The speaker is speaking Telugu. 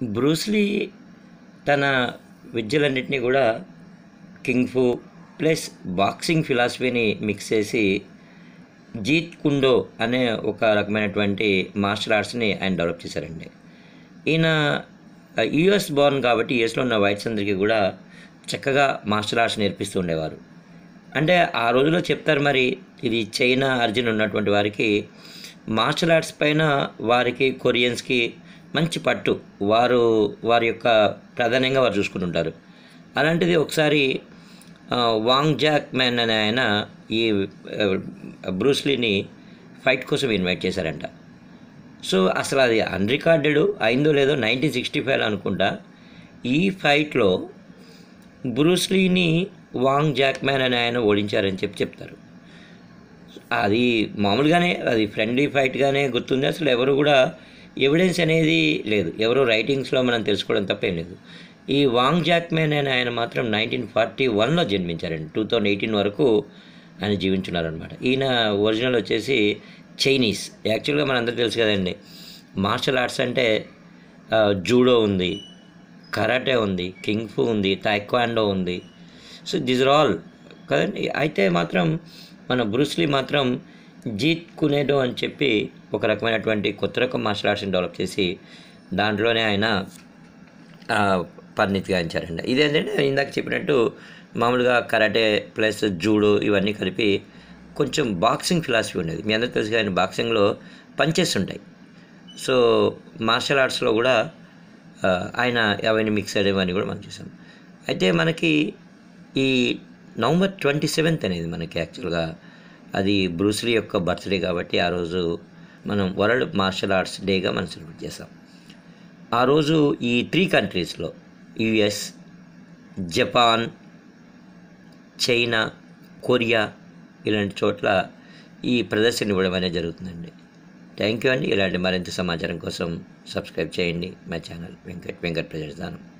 బ్రూస్లీ తన విద్యలన్నింటినీ కూడా కింగ్ ఫు ప్లస్ బాక్సింగ్ ఫిలాసఫీని మిక్స్ చేసి జీత్ కుండో అనే ఒక రకమైనటువంటి మార్షల్ ఆర్ట్స్ని ఆయన డెవలప్ చేశారండి ఈయన యుఎస్ బోర్న్ కాబట్టి యుఎస్లో ఉన్న వైట్స్ అందరికీ కూడా చక్కగా మార్షల్ ఆర్ట్స్ నేర్పిస్తూ ఉండేవారు అంటే ఆ రోజులో చెప్తారు మరి ఇది చైనా అర్జున్ ఉన్నటువంటి వారికి మార్షల్ ఆర్ట్స్ పైన వారికి కొరియన్స్కి మంచి పట్టు వారు వారి యొక్క ప్రధానంగా వారు చూసుకుంటుంటారు అలాంటిది ఒకసారి ఆ, వాంగ్ జాక్ మ్యాన్ అనే ఆయన ఈ ఆ, బ్రూస్లీని ఫైట్ కోసం ఇన్వైట్ చేశారంట సో అసలు అది అన్రికార్డెడ్ అయిందో లేదో నైన్టీన్ సిక్స్టీ ఫైవ్ అనుకుంటా ఈ ఫైట్లో బ్రూస్లీని వాంగ్ జాక్మ్యాన్ అని ఆయన ఓడించారని చెప్పి చెప్తారు అది మామూలుగానే అది ఫ్రెండ్లీ ఫైట్గానే గుర్తుంది అసలు ఎవరు కూడా ఎవిడెన్స్ అనేది లేదు ఎవరు రైటింగ్స్లో మనం తెలుసుకోవడం తప్పేం లేదు ఈ వాంగ్ జాక్మ్యాన్ అని ఆయన మాత్రం నైన్టీన్ ఫార్టీ వన్లో జన్మించారండి టూ థౌజండ్ ఎయిటీన్ వరకు ఆయన జీవించున్నారనమాట ఈయన ఒరిజినల్ వచ్చేసి చైనీస్ యాక్చువల్గా మనందరికీ తెలుసు కదండి మార్షల్ ఆర్ట్స్ అంటే ఆ, జూడో ఉంది కరాటే ఉంది కింగ్ ఫు ఉంది టైక్వాండో ఉంది సో దీస్ ఆర్ ఆల్ కదండి అయితే మాత్రం మన బ్రూస్లీ మాత్రం జీత్ కునేడో అని చెప్పి ఒక రకమైనటువంటి కొత్త రకం మార్షల్ ఆర్ట్స్ని డెవలప్ చేసి దాంట్లోనే ఆయన ఆ, పరిణితి గాంచారండి ఇదేంటంటే ఇందాక చెప్పినట్టు మామూలుగా కరాటే ప్లస్ జూడో ఇవన్నీ కలిపి కొంచెం బాక్సింగ్ ఫిలాసఫీ ఉండేది మీ అందరికీ తెలుసు కానీ బాక్సింగ్లో పంచెస్ ఉంటాయి సో మార్షల్ ఆర్ట్స్లో కూడా ఆ, ఆయన అవన్నీ మిక్స్ అయ్యేవన్నీ కూడా మనం చూసాం అయితే మనకి ఈ నవంబర్ ట్వంటీ సెవెంత్ అనేది మనకి యాక్చువల్గా అది బ్రూస్లీ యొక్క బర్త్డే కాబట్టి ఆ రోజు మనం వరల్డ్ మార్షల్ ఆర్ట్స్ డేగా మనం సెలబ్రేట్ చేస్తాం ఆ రోజు ఈ త్రీ కంట్రీస్లో యుఎస్ జపాన్ చైనా కొరియా ఇలాంటి చోట్ల ఈ ప్రదర్శన ఇవ్వడం అనేది జరుగుతుందండి థ్యాంక్ యూ అండి ఇలాంటి మరింత సమాచారం కోసం సబ్స్క్రైబ్ చేయండి మా ఛానల్ వెంకట్ వెంకట్ ప్రజాదానం